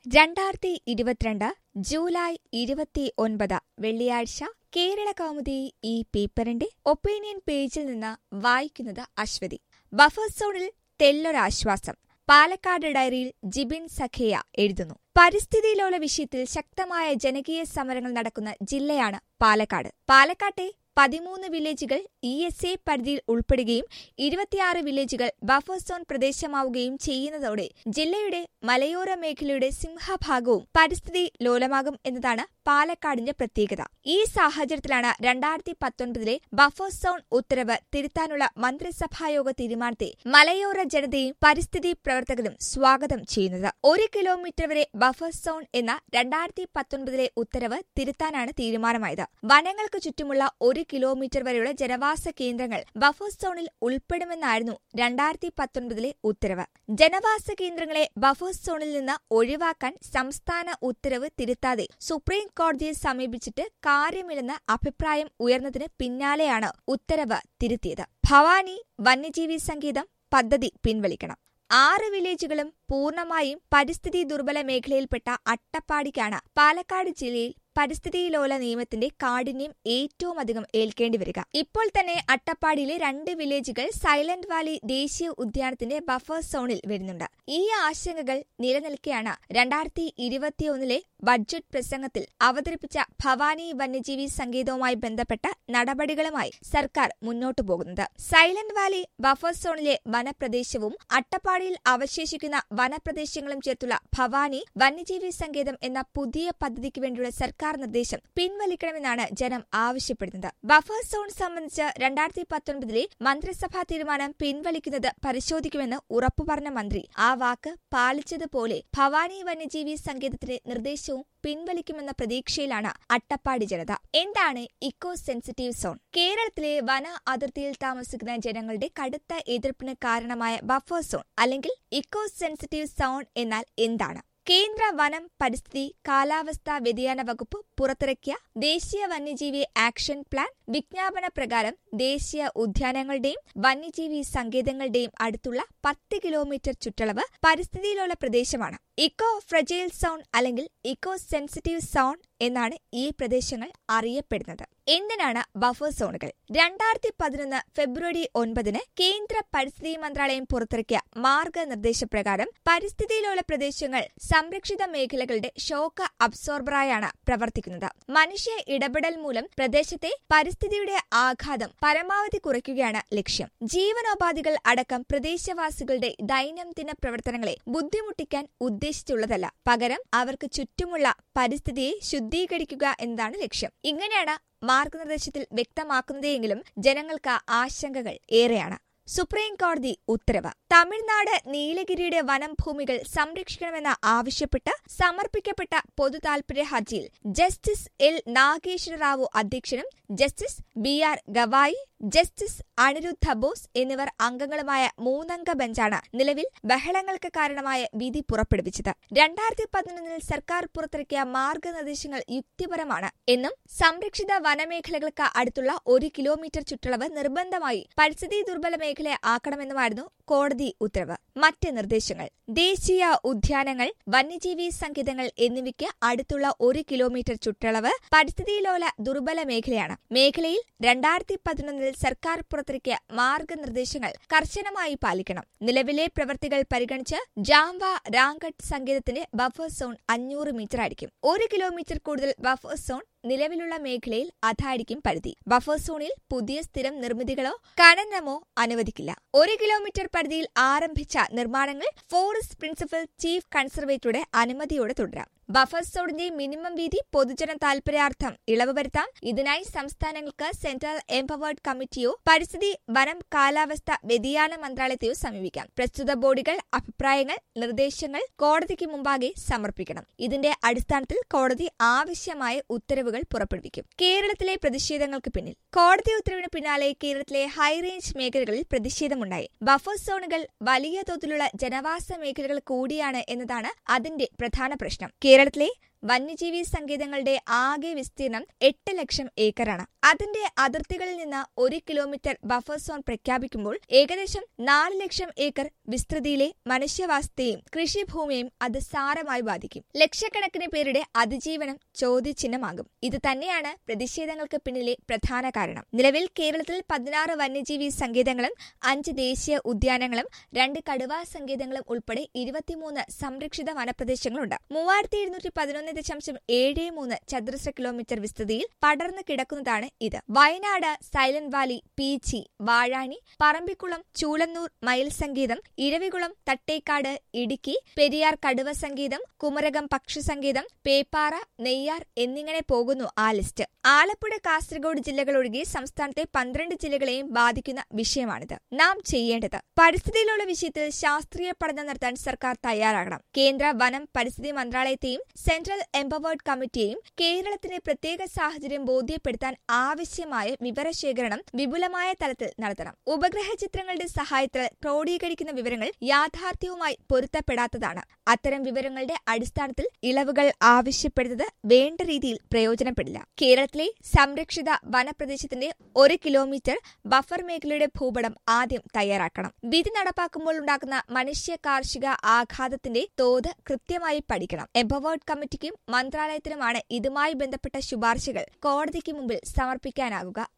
രണ്ടായിരത്തി ഇരുപത്തിരണ്ട് ജൂലൈ ഇരുപത്തി ഒൻപത് വെള്ളിയാഴ്ച കേരള കൗമുദി ഈ പേപ്പറിന്റെ ഒപ്പീനിയൻ പേജിൽ നിന്ന് വായിക്കുന്നത് അശ്വതി ബഫർ സോണിൽ തെല്ലൊരാശ്വാസം പാലക്കാട് ഡയറിയിൽ ജിബിൻ സഖേയ എഴുതുന്നു പരിസ്ഥിതിയിലുള്ള വിഷയത്തിൽ ശക്തമായ ജനകീയ സമരങ്ങൾ നടക്കുന്ന ജില്ലയാണ് പാലക്കാട് പാലക്കാട്ടെ പതിമൂന്ന് വില്ലേജുകൾ ഇ എസ് എ പരിധിയിൽ ഉൾപ്പെടുകയും ഇരുപത്തിയാറ് വില്ലേജുകൾ ബഫർ സോൺ പ്രദേശമാവുകയും ചെയ്യുന്നതോടെ ജില്ലയുടെ മലയോര മേഖലയുടെ സിംഹഭാഗവും പരിസ്ഥിതി ലോലമാകും എന്നതാണ് പാലക്കാടിന്റെ പ്രത്യേകത ഈ സാഹചര്യത്തിലാണ് രണ്ടായിരത്തി പത്തൊൻപതിലെ ബഫർ സോൺ ഉത്തരവ് തിരുത്താനുള്ള മന്ത്രിസഭായോഗ തീരുമാനത്തെ മലയോര ജനതയും പരിസ്ഥിതി പ്രവർത്തകരും സ്വാഗതം ചെയ്യുന്നത് ഒരു കിലോമീറ്റർ വരെ ബഫർ സോൺ എന്ന രണ്ടായിരത്തി പത്തൊൻപതിലെ ഉത്തരവ് തിരുത്താനാണ് തീരുമാനമായത് വനങ്ങൾക്ക് ചുറ്റുമുള്ള ഒരു കിലോമീറ്റർ വരെയുള്ള ജനവാസ കേന്ദ്രങ്ങൾ ബഫർ സോണിൽ ഉൾപ്പെടുമെന്നായിരുന്നു രണ്ടായിരത്തി പത്തൊൻപതിലെ ഉത്തരവ് ജനവാസ കേന്ദ്രങ്ങളെ ബഫർ സോണിൽ നിന്ന് ഒഴിവാക്കാൻ സംസ്ഥാന ഉത്തരവ് തിരുത്താതെ സുപ്രീം കോടതിയെ സമീപിച്ചിട്ട് കാര്യമില്ലെന്ന അഭിപ്രായം ഉയർന്നതിന് പിന്നാലെയാണ് ഉത്തരവ് തിരുത്തിയത് ഭവാനി വന്യജീവി സംഗീതം പദ്ധതി പിൻവലിക്കണം ആറ് വില്ലേജുകളും പൂർണ്ണമായും പരിസ്ഥിതി ദുർബല മേഖലയിൽപ്പെട്ട അട്ടപ്പാടിക്കാണ് പാലക്കാട് ജില്ലയിൽ പരിസ്ഥിതിലോല നിയമത്തിന്റെ കാഠിന്യം ഏറ്റവും അധികം ഏൽക്കേണ്ടി വരിക ഇപ്പോൾ തന്നെ അട്ടപ്പാടിയിലെ രണ്ട് വില്ലേജുകൾ സൈലന്റ് വാലി ദേശീയ ഉദ്യാനത്തിന്റെ ബഫർ സോണിൽ വരുന്നുണ്ട് ഈ ആശങ്കകൾ നിലനിൽക്കെയാണ് രണ്ടായിരത്തി ഇരുപത്തിയൊന്നിലെ ബഡ്ജറ്റ് പ്രസംഗത്തിൽ അവതരിപ്പിച്ച ഭവാനി വന്യജീവി സംഗീതവുമായി ബന്ധപ്പെട്ട നടപടികളുമായി സർക്കാർ മുന്നോട്ടു പോകുന്നത് സൈലന്റ് വാലി ബഫർ സോണിലെ വനപ്രദേശവും അട്ടപ്പാടിയിൽ അവശേഷിക്കുന്ന വനപ്രദേശങ്ങളും ചേർത്തുള്ള ഭവാനി വന്യജീവി സങ്കേതം എന്ന പുതിയ പദ്ധതിക്ക് വേണ്ടിയുള്ള സർക്കാർ നിർദ്ദേശം പിൻവലിക്കണമെന്നാണ് ജനം ആവശ്യപ്പെടുന്നത് ബഫർ സോൺ സംബന്ധിച്ച് രണ്ടായിരത്തി പത്തൊൻപതിലെ മന്ത്രിസഭാ തീരുമാനം പിൻവലിക്കുന്നത് പരിശോധിക്കുമെന്ന് ഉറപ്പു പറഞ്ഞ മന്ത്രി ആ വാക്ക് പാലിച്ചതുപോലെ ഭവാനി വന്യജീവി സങ്കേതത്തിന്റെ നിർദ്ദേശവും പിൻവലിക്കുമെന്ന പ്രതീക്ഷയിലാണ് അട്ടപ്പാടി ജനത എന്താണ് ഇക്കോ സെൻസിറ്റീവ് സോൺ കേരളത്തിലെ വന അതിർത്തിയിൽ താമസിക്കുന്ന ജനങ്ങളുടെ കടുത്ത എതിർപ്പിന് കാരണമായ ബഫർ സോൺ അല്ലെങ്കിൽ ഇക്കോ സെൻസിറ്റീവ് സോൺ എന്നാൽ എന്താണ് കേന്ദ്ര വനം പരിസ്ഥിതി കാലാവസ്ഥാ വ്യതിയാന വകുപ്പ് പുറത്തിറക്കിയ ദേശീയ വന്യജീവി ആക്ഷൻ പ്ലാൻ വിജ്ഞാപന പ്രകാരം ദേശീയ ഉദ്യാനങ്ങളുടെയും വന്യജീവി സങ്കേതങ്ങളുടെയും അടുത്തുള്ള പത്ത് കിലോമീറ്റർ ചുറ്റളവ് പരിസ്ഥിതിയിലുള്ള പ്രദേശമാണ് ഇക്കോ ഫ്രജൈൽ സോൺ അല്ലെങ്കിൽ ഇക്കോ സെൻസിറ്റീവ് സോൺ എന്നാണ് ഈ പ്രദേശങ്ങൾ അറിയപ്പെടുന്നത് എന്തിനാണ് ബഫർ സോണുകൾ രണ്ടായിരത്തി പതിനൊന്ന് ഫെബ്രുവരി ഒൻപതിന് കേന്ദ്ര പരിസ്ഥിതി മന്ത്രാലയം പുറത്തിറക്കിയ മാർഗനിർദ്ദേശപ്രകാരം പരിസ്ഥിതിയിലുള്ള പ്രദേശങ്ങൾ സംരക്ഷിത മേഖലകളുടെ ഷോക്ക് അബ്സോർബറായാണ് പ്രവർത്തിക്കുന്നത് മനുഷ്യ ഇടപെടൽ മൂലം പ്രദേശത്തെ പരിസ്ഥിതിയുടെ ആഘാതം പരമാവധി കുറയ്ക്കുകയാണ് ലക്ഷ്യം ജീവനോപാധികൾ അടക്കം പ്രദേശവാസികളുടെ ദൈനംദിന പ്രവർത്തനങ്ങളെ ബുദ്ധിമുട്ടിക്കാൻ ഉദ്ദേശിച്ചുള്ളതല്ല പകരം അവർക്ക് ചുറ്റുമുള്ള പരിസ്ഥിതിയെ ശുദ്ധീകരിക്കുക എന്നതാണ് ലക്ഷ്യം ഇങ്ങനെയാണ് മാർഗനിർദ്ദേശത്തിൽ വ്യക്തമാക്കുന്നതെങ്കിലും ജനങ്ങൾക്ക് ആശങ്കകൾ ഏറെയാണ് സുപ്രീം കോടതി ഉത്തരവ് തമിഴ്നാട് നീലഗിരിയുടെ വനം ഭൂമികൾ സംരക്ഷിക്കണമെന്ന് ആവശ്യപ്പെട്ട് സമർപ്പിക്കപ്പെട്ട പൊതു താൽപര്യ ഹർജിയിൽ ജസ്റ്റിസ് എൽ നാഗേശ്വര റാവു അധ്യക്ഷനും justice B R Gavai justice Aniruddha Bose എന്നിവർ അംഗങ്ങളുമായ മൂന്നംഗ ബെഞ്ചാണ് നിലവിൽ ബഹളങ്ങൾക്ക് കാരണമായ വിധി പുറപ്പെടുവിച്ചത് രണ്ടായിരത്തി പതിനൊന്നിൽ സർക്കാർ പുറത്തിറക്കിയ മാർഗനിർദ്ദേശങ്ങൾ യുക്തിപരമാണ് എന്നും സംരക്ഷിത വനമേഖലകൾക്ക് അടുത്തുള്ള ഒരു കിലോമീറ്റർ ചുറ്റളവ് നിർബന്ധമായി പരിസ്ഥിതി ദുർബല മേഖല ആക്കണമെന്നുമായിരുന്നു കോടതി ഉത്തരവ് മറ്റ് നിർദ്ദേശങ്ങൾ ദേശീയ ഉദ്യാനങ്ങൾ വന്യജീവി സങ്കേതങ്ങൾ എന്നിവയ്ക്ക് അടുത്തുള്ള ഒരു കിലോമീറ്റർ ചുറ്റളവ് പരിസ്ഥിതിയിലോല ദുർബല മേഖലയാണ് മേഖലയിൽ രണ്ടായിരത്തി പതിനൊന്നിൽ സർക്കാർ പുറത്തിറക്കിയ മാർഗനിർദ്ദേശങ്ങൾ കർശനമായി പാലിക്കണം നിലവിലെ പ്രവൃത്തികൾ പരിഗണിച്ച് ജാംവ രാംഗഡ് സങ്കേതത്തിന്റെ ബഫർ സോൺ അഞ്ഞൂറ് മീറ്റർ ആയിരിക്കും ഒരു കിലോമീറ്റർ കൂടുതൽ ബഫർ സോൺ നിലവിലുള്ള മേഖലയിൽ അതായിരിക്കും പരിധി ബഫർ സോണിൽ പുതിയ സ്ഥിരം നിർമ്മിതികളോ ഖനനമോ അനുവദിക്കില്ല ഒരു കിലോമീറ്റർ പരിധിയിൽ ആരംഭിച്ച നിർമ്മാണങ്ങൾ ഫോറസ്റ്റ് പ്രിൻസിപ്പൽ ചീഫ് കൺസർവേറ്ററുടെ അനുമതിയോടെ തുടരാം ബഫർ സോണിന്റെ മിനിമം വീതി പൊതുജന താൽപര്യാർത്ഥം ഇളവ് വരുത്താം ഇതിനായി സംസ്ഥാനങ്ങൾക്ക് സെൻട്രൽ എംപവേർഡ് കമ്മിറ്റിയോ പരിസ്ഥിതി വനം കാലാവസ്ഥ വ്യതിയാന മന്ത്രാലയത്തെയോ സമീപിക്കാം പ്രസ്തുത ബോഡികൾ അഭിപ്രായങ്ങൾ നിർദ്ദേശങ്ങൾ കോടതിക്ക് മുമ്പാകെ സമർപ്പിക്കണം ഇതിന്റെ അടിസ്ഥാനത്തിൽ കോടതി ആവശ്യമായ ഉത്തരവുകൾ പുറപ്പെടുവിക്കും കേരളത്തിലെ പ്രതിഷേധങ്ങൾക്ക് പിന്നിൽ കോടതി ഉത്തരവിന് പിന്നാലെ കേരളത്തിലെ ഹൈറേഞ്ച് മേഖലകളിൽ പ്രതിഷേധമുണ്ടായി ബഫർ സോണുകൾ വലിയ തോതിലുള്ള ജനവാസ മേഖലകൾ കൂടിയാണ് എന്നതാണ് അതിന്റെ പ്രധാന പ്രശ്നം കേരളത്തിലെ വന്യജീവി സങ്കേതങ്ങളുടെ ആകെ വിസ്തീർണം എട്ട് ലക്ഷം ഏക്കറാണ് അതിന്റെ അതിർത്തികളിൽ നിന്ന് ഒരു കിലോമീറ്റർ ബഫർ സോൺ പ്രഖ്യാപിക്കുമ്പോൾ ഏകദേശം നാല് ലക്ഷം ഏക്കർ വിസ്തൃതിയിലെ മനുഷ്യവാസത്തെയും കൃഷിഭൂമിയെയും അത് സാരമായി ബാധിക്കും ലക്ഷക്കണക്കിന് പേരുടെ അതിജീവനം ചോദ്യചിഹ്നമാകും ഇത് തന്നെയാണ് പ്രതിഷേധങ്ങൾക്ക് പിന്നിലെ പ്രധാന കാരണം നിലവിൽ കേരളത്തിൽ പതിനാറ് വന്യജീവി സങ്കേതങ്ങളും അഞ്ച് ദേശീയ ഉദ്യാനങ്ങളും രണ്ട് കടുവാ സങ്കേതങ്ങളും ഉൾപ്പെടെ ഇരുപത്തിമൂന്ന് സംരക്ഷിത വനപ്രദേശങ്ങളുണ്ട് മൂവായിരത്തി എഴുന്നൂറ്റി പതിനൊന്ന് ദശാംശം ഏഴ് മൂന്ന് ചതുരശ്ര കിലോമീറ്റർ വിസ്തൃതിയിൽ പടർന്നു കിടക്കുന്നതാണ് ഇത് വയനാട് സൈലന്റ് വാലി പീച്ചി വാഴാനി പറമ്പിക്കുളം ചൂളന്നൂർ മയിൽ സങ്കേതം ഇരവികുളം തട്ടേക്കാട് ഇടുക്കി പെരിയാർ കടുവ സങ്കേതം കുമരകം പക്ഷി സങ്കേതം പേപ്പാറ നെയ്യാർ എന്നിങ്ങനെ പോകുന്നു ആ ലിസ്റ്റ് ആലപ്പുഴ കാസർഗോഡ് ജില്ലകൾ ഒഴികെ സംസ്ഥാനത്തെ പന്ത്രണ്ട് ജില്ലകളെയും ബാധിക്കുന്ന വിഷയമാണിത് നാം ചെയ്യേണ്ടത് പരിസ്ഥിതിയിലുള്ള വിഷയത്തിൽ ശാസ്ത്രീയ പഠനം നടത്താൻ സർക്കാർ തയ്യാറാകണം കേന്ദ്ര വനം പരിസ്ഥിതി മന്ത്രാലയത്തെയും സെൻട്രൽ എംപവേർഡ് കമ്മിറ്റിയെയും കേരളത്തിന്റെ പ്രത്യേക സാഹചര്യം ബോധ്യപ്പെടുത്താൻ ആവശ്യമായ വിവരശേഖരണം വിപുലമായ തലത്തിൽ നടത്തണം ഉപഗ്രഹ ചിത്രങ്ങളുടെ സഹായത്തിൽ ക്രോഡീകരിക്കുന്ന വിവരങ്ങൾ യാഥാർത്ഥ്യവുമായി പൊരുത്തപ്പെടാത്തതാണ് അത്തരം വിവരങ്ങളുടെ അടിസ്ഥാനത്തിൽ ഇളവുകൾ ആവശ്യപ്പെടുന്നത് വേണ്ട രീതിയിൽ പ്രയോജനപ്പെടില്ല കേരളത്തിലെ സംരക്ഷിത വനപ്രദേശത്തിന്റെ ഒരു കിലോമീറ്റർ ബഫർ മേഖലയുടെ ഭൂപടം ആദ്യം തയ്യാറാക്കണം വിധി നടപ്പാക്കുമ്പോൾ ഉണ്ടാകുന്ന മനുഷ്യ കാർഷിക ആഘാതത്തിന്റെ തോത് കൃത്യമായി പഠിക്കണം എംപവേർഡ് കമ്മിറ്റിക്കും മന്ത്രാലയത്തിനുമാണ് ഇതുമായി ബന്ധപ്പെട്ട ശുപാർശകൾ കോടതിക്ക് മുമ്പിൽ സമർപ്പിക്കാനാകുക